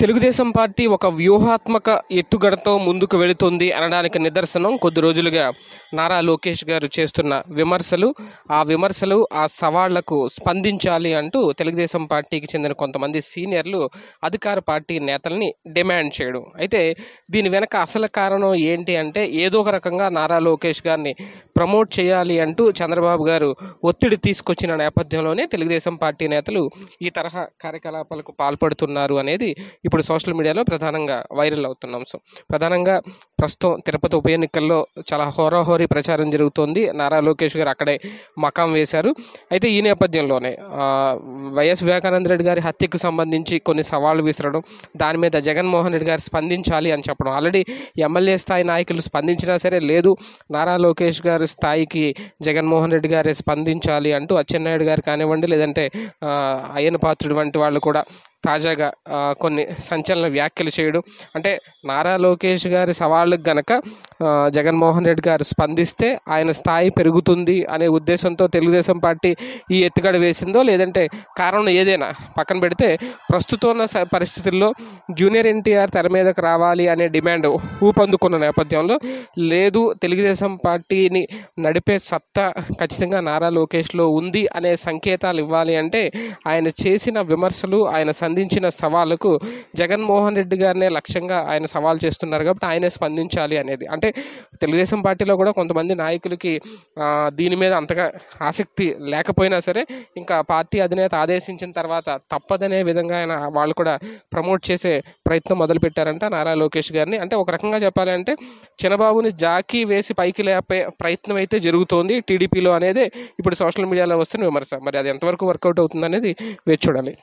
Telugu Desam party ఒక వ్యూహాత్మక ఎత్తుగడతో ముందుకు వెళుతుంది అనడానికి నిదర్శనం కొద్ది రోజులుగా నారా లోకేష్ గారు చేస్తున్న విమర్శలు ఆ విమర్శలు ఆ సవాళ్లకు స్పందించాలి అంటూ తెలుగుదేశం పార్టీకి చెందిన కొంతమంది సీనియర్లు అధికార పార్టీ నేతల్ని డిమాండ్ చేయడం అయితే దీని వెనక అసలు కారణం ఏంటి అంటే ఏదో ఒక రకంగా నారా లోకేష్ గారిని ప్రమోట్ చేయాలి అంటూ చంద్రబాబు గారు ఒత్తిడి తీసుకొచ్చిన నేపథ్యంలోనే తెలుగుదేశం పార్టీ నేతలు ఈ తరహా కార్యకలాపాలకు పాల్పడుతున్నారు అనేది ఇప్పుడు సోషల్ మీడియాలో ప్రధానంగా వైరల్ అవుతున్న అంశం ప్రధానంగా ప్రస్తుతం తిరుపతి ఉప ఎన్నికల్లో చాలా హోరాహోరీ ప్రచారం జరుగుతోంది నారా లోకేష్ గారు అక్కడే మకాం వేశారు అయితే ఈ నేపథ్యంలోనే ఆ, వైఎస్ వివేకానంద రెడ్డి గారి హత్యకు సంబంధించి కొన్ని సవాళ్లు విసరడం దాని మీద జగన్మోహన్ రెడ్డి గారు స్పందించాలి అని చెప్పడం ఆల్రెడీ ఎమ్మెల్యే స్థాయి నాయకులు స్పందించినా సరే లేదు నారా లోకేష్ గారి స్థాయికి జగన్మోహన్ రెడ్డి గారే స్పందించాలి అంటూ అచ్చెన్నాయుడు గారు కానివ్వండి లేదంటే ఆ, అయ్యన పాత్రుడు వంటి వాళ్ళు కూడా తాజాగా ఆ, కొన్ని సంచలన వ్యాఖ్యలు చేయడం అంటే నారా లోకేష్ గారి సవాళ్ళకు గనక ఆ, జగన్మోహన్ రెడ్డి గారు స్పందిస్తే ఆయన స్థాయి పెరుగుతుంది అనే ఉద్దేశంతో తెలుగుదేశం పార్టీ ఈ ఎత్తుగడ వేసిందో లేదంటే కారణం ఏదైనా పక్కన పెడితే ప్రస్తుతం ఉన్న స- పరిస్థితుల్లో జూనియర్ ఎన్టీఆర్ తెర మీదకు రావాలి అనే డిమాండ్ ఊపందుకున్న నేపథ్యంలో లేదు తెలుగుదేశం పార్టీని నడిపే సత్తా ఖచ్చితంగా నారా లోకేష్లో ఉంది అనే సంకేతాలు ఇవ్వాలి అంటే ఆయన చేసిన విమర్శలు ఆయన సంధించిన సవాళ్ళకు జగన్మోహన్ రెడ్డి గారినే లక్ష్యంగా ఆయన సవాల్ చేస్తున్నారు కాబట్టి ఆయనే స్పందించాలి అనేది అంటే తెలుగుదేశం పార్టీలో కూడా కొంతమంది నాయకులకి ఆ, దీని మీద అంతగా ఆసక్తి లేకపోయినా సరే ఇంకా పార్టీ అధినేత ఆదేశించిన తర్వాత తప్పదనే విధంగా ఆయన వాళ్ళు కూడా ప్రమోట్ చేసే ప్రయత్నం మొదలుపెట్టారంట నారా లోకేష్ గారిని అంటే ఒక రకంగా చెప్పాలంటే చిన్నబాబుని జాకీ వేసి పైకి లేపే ప్రయత్నం అయితే జరుగుతోంది టీడీపీలో అనేది ఇప్పుడు సోషల్ మీడియాలో వస్తున్న విమర్శ మరి అది ఎంతవరకు వర్కౌట్ అవుతుంది అనేది వేచి చూడాలి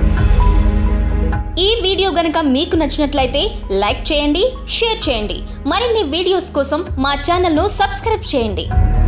ఈ వీడియో గనుక మీకు నచ్చినట్లయితే లైక్ చేయండి షేర్ చేయండి మరిన్ని వీడియోస్ కోసం మా ఛానల్ను సబ్స్క్రైబ్ చేయండి